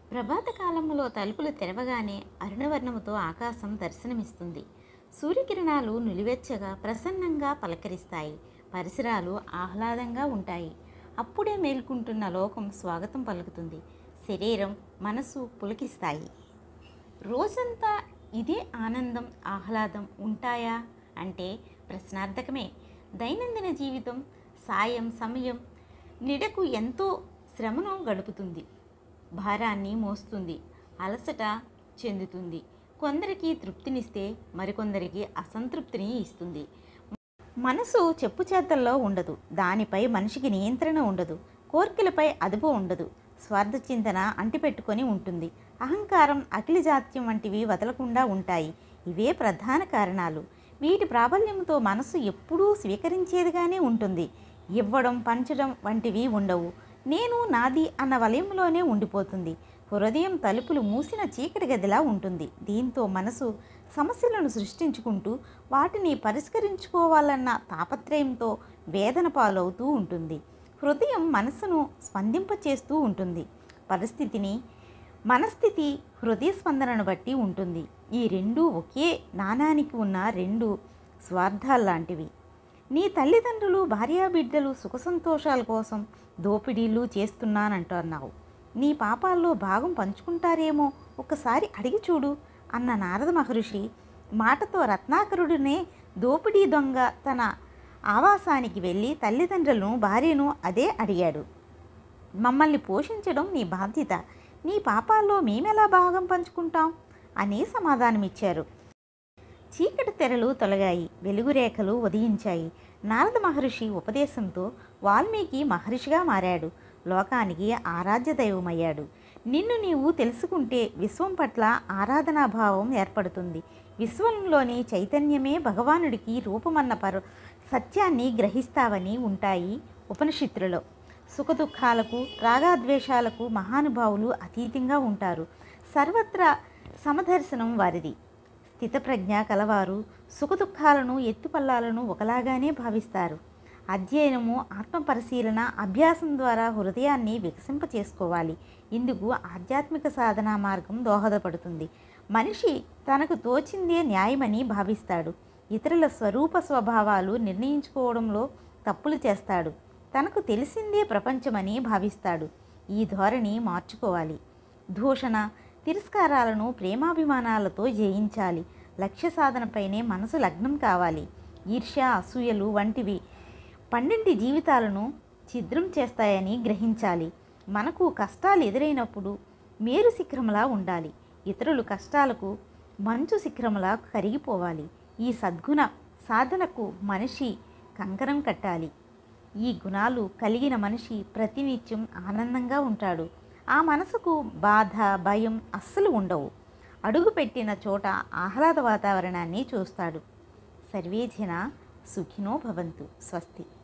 ప్రభాత కాలంలో తలుపులు తెరవగానే అరుణవర్ణముతో ఆకాశం దర్శనమిస్తుంది సూర్యకిరణాలు నులివెచ్చగా ప్రసన్నంగా పలకరిస్తాయి పరిసరాలు ఆహ్లాదంగా ఉంటాయి అప్పుడే మేల్కుంటున్న లోకం స్వాగతం పలుకుతుంది శరీరం మనసు పులకిస్తాయి రోజంతా ఇదే ఆనందం ఆహ్లాదం ఉంటాయా అంటే ప్రశ్నార్థకమే దైనందిన జీవితం సాయం సమయం నిడకు ఎంతో శ్రమను గడుపుతుంది భారాన్ని మోస్తుంది అలసట చెందుతుంది కొందరికి తృప్తినిస్తే మరికొందరికి అసంతృప్తిని ఇస్తుంది మనసు చెప్పు చేతల్లో ఉండదు దానిపై మనిషికి నియంత్రణ ఉండదు కోర్కెలపై అదుపు ఉండదు స్వార్థ చింతన అంటిపెట్టుకొని ఉంటుంది అహంకారం అఖిలజాత్యం వంటివి వదలకుండా ఉంటాయి ఇవే ప్రధాన కారణాలు వీటి ప్రాబల్యంతో మనసు ఎప్పుడూ స్వీకరించేదిగానే ఉంటుంది ఇవ్వడం పంచడం వంటివి ఉండవు నేను నాది అన్న వలయంలోనే ఉండిపోతుంది హృదయం తలుపులు మూసిన చీకటి గదిలా ఉంటుంది దీంతో మనసు సమస్యలను సృష్టించుకుంటూ వాటిని పరిష్కరించుకోవాలన్న తాపత్రయంతో వేదన పాలవుతూ ఉంటుంది హృదయం మనసును స్పందింపచేస్తూ ఉంటుంది పరిస్థితిని మనస్థితి హృదయ స్పందనను బట్టి ఉంటుంది ఈ రెండు ఒకే నాణానికి ఉన్న రెండు స్వార్థాల్లాంటివి నీ తల్లిదండ్రులు భార్యాబిడ్డలు సుఖ సంతోషాల కోసం దోపిడీలు చేస్తున్నానంటున్నావు నీ పాపాల్లో భాగం పంచుకుంటారేమో ఒకసారి అడిగి చూడు అన్న నారద మహర్షి మాటతో రత్నాకరుడినే దోపిడీ దొంగ తన ఆవాసానికి వెళ్ళి తల్లిదండ్రులను భార్యను అదే అడిగాడు మమ్మల్ని పోషించడం నీ బాధ్యత నీ పాపాల్లో మేమెలా భాగం పంచుకుంటాం అని సమాధానమిచ్చారు చీకటి తెరలు తొలగాయి వెలుగు రేఖలు ఉదయించాయి నారద మహర్షి ఉపదేశంతో వాల్మీకి మహర్షిగా మారాడు లోకానికి ఆరాధ్య దైవమయ్యాడు నిన్ను నీవు తెలుసుకుంటే విశ్వం పట్ల ఆరాధనాభావం ఏర్పడుతుంది విశ్వంలోని చైతన్యమే భగవానుడికి రూపమన్న పరు సత్యాన్ని గ్రహిస్తావని ఉంటాయి ఉపనిషత్తులలో సుఖదుఖాలకు రాగాద్వేషాలకు మహానుభావులు అతీతంగా ఉంటారు సర్వత్రా సమదర్శనం వారిది స్థితప్రజ్ఞ కలవారు సుఖదుఖాలను ఎత్తుపల్లాలను ఒకలాగానే భావిస్తారు అధ్యయనము ఆత్మపరిశీలన అభ్యాసం ద్వారా హృదయాన్ని వికసింప చేసుకోవాలి ఇందుకు ఆధ్యాత్మిక సాధనా మార్గం దోహదపడుతుంది మనిషి తనకు తోచిందే న్యాయమని భావిస్తాడు ఇతరుల స్వరూప స్వభావాలు నిర్ణయించుకోవడంలో తప్పులు చేస్తాడు తనకు తెలిసిందే ప్రపంచమని భావిస్తాడు ఈ ధోరణి మార్చుకోవాలి దూషణ తిరస్కారాలను ప్రేమాభిమానాలతో జయించాలి లక్ష్య సాధనపైనే మనసు లగ్నం కావాలి ఈర్ష్య అసూయలు వంటివి పన్నెండు జీవితాలను ఛిద్రం చేస్తాయని గ్రహించాలి మనకు కష్టాలు ఎదురైనప్పుడు మేరు శిఖరంలా ఉండాలి ఇతరులు కష్టాలకు మంచు శిఖరంలా కరిగిపోవాలి ఈ సద్గుణ సాధనకు మనిషి కంకరం కట్టాలి ఈ గుణాలు కలిగిన మనిషి ప్రతినిత్యం ఆనందంగా ఉంటాడు ఆ మనసుకు బాధ భయం అస్సలు ఉండవు అడుగు పెట్టిన చోట ఆహ్లాద వాతావరణాన్ని చూస్తాడు సర్వే జన సుఖినో భవంతు స్వస్తి